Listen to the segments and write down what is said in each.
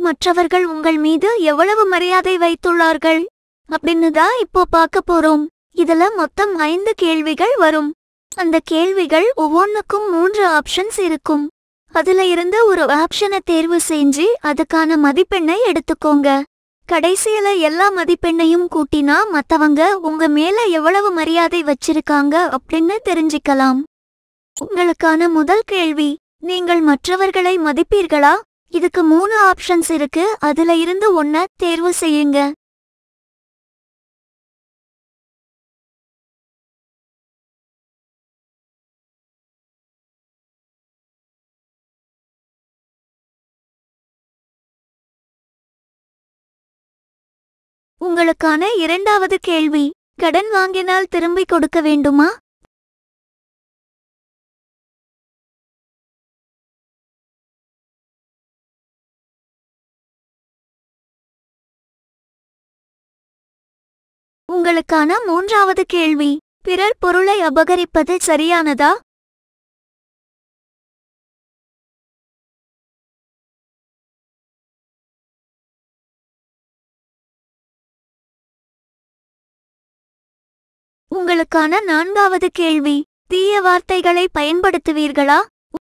மற்றவர்கள் உங்கள் மீது எவ்வளவு மரியாதை வைத்துள்ளார்கள் அப்படின்னு தான் இப்போ பார்க்க போறோம் இதுல மொத்தம் ஐந்து கேள்விகள் வரும் அந்த கேள்விகள் ஒவ்வொன்றுக்கும் மூன்று ஆப்ஷன்ஸ் இருக்கும் அதுல இருந்து ஒரு ஆப்ஷனை தேர்வு செஞ்சு அதுக்கான மதிப்பெண்ணை எடுத்துக்கோங்க கடைசியில எல்லா மதிப்பெண்ணையும் கூட்டினா மத்தவங்க உங்க மேல எவ்வளவு மரியாதை வச்சிருக்காங்க அப்படின்னு தெரிஞ்சுக்கலாம் உங்களுக்கான முதல் கேள்வி நீங்கள் மற்றவர்களை மதிப்பீர்களா இதுக்கு மூணு ஆப்ஷன்ஸ் இருக்கு அதுல இருந்து ஒன்ன தேர்வு செய்யுங்க உங்களுக்கான இரண்டாவது கேள்வி கடன் வாங்கினால் திரும்பி கொடுக்க வேண்டுமா உங்களுக்கான மூன்றாவது கேள்வி பிறர் பொருளை அபகரிப்பது சரியானதா உங்களுக்கான நான்காவது கேள்வி தீய வார்த்தைகளை பயன்படுத்துவீர்களா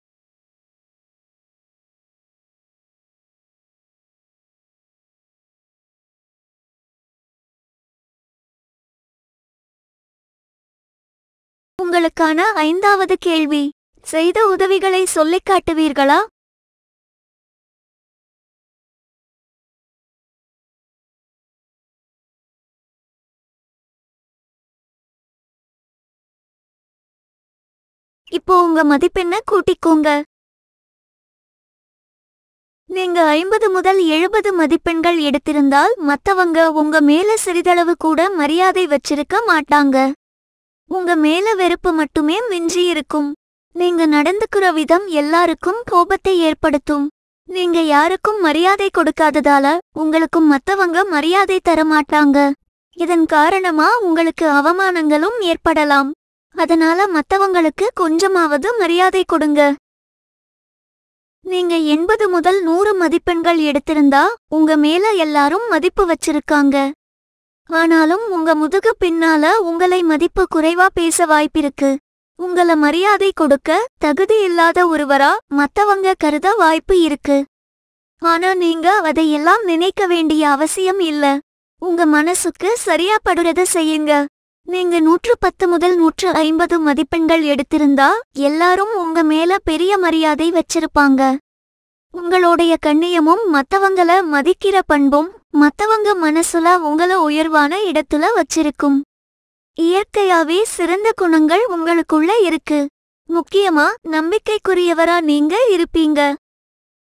உங்களுக்கான ஐந்தாவது கேள்வி செய்த உதவிகளை சொல்லிக் காட்டுவீர்களா இப்போ உங்க மதிப்பெண்ண கூட்டிக்கோங்க நீங்க ஐம்பது முதல் எழுபது மதிப்பெண்கள் எடுத்திருந்தால் மத்தவங்க உங்க மேல சிறிதளவு கூட மரியாதை வச்சிருக்க மாட்டாங்க உங்க மேல வெறுப்பு மட்டுமே மிஞ்சி இருக்கும் நீங்க நடந்துக்கிற விதம் எல்லாருக்கும் கோபத்தை ஏற்படுத்தும் நீங்க யாருக்கும் மரியாதை கொடுக்காததால உங்களுக்கும் மத்தவங்க மரியாதை தர மாட்டாங்க இதன் காரணமா உங்களுக்கு அவமானங்களும் ஏற்படலாம் அதனால மத்தவங்களுக்கு கொஞ்சமாவது மரியாதை கொடுங்க நீங்க எண்பது முதல் நூறு மதிப்பெண்கள் எடுத்திருந்தா உங்க மேல எல்லாரும் மதிப்பு வச்சிருக்காங்க ஆனாலும் உங்க முதுகு பின்னால உங்களை மதிப்பு குறைவா பேச வாய்ப்பிருக்கு உங்கள மரியாதை கொடுக்க தகுதி இல்லாத ஒருவரா மத்தவங்க கருத வாய்ப்பு இருக்கு ஆனா நீங்க அதையெல்லாம் நினைக்க வேண்டிய அவசியம் இல்ல உங்க மனசுக்கு சரியா படுறத செய்யுங்க நீங்க நூற்று பத்து முதல் நூற்று ஐம்பது மதிப்பெண்கள் எடுத்திருந்தா எல்லாரும் உங்க மேல பெரிய மரியாதை வச்சிருப்பாங்க உங்களுடைய கண்ணியமும் மத்தவங்கள மதிக்கிற பண்பும் மத்தவங்க மனசுல உங்கள உயர்வான இடத்துல வச்சிருக்கும் இயற்கையாவே சிறந்த குணங்கள் உங்களுக்குள்ள இருக்கு முக்கியமா நம்பிக்கைக்குரியவரா நீங்க இருப்பீங்க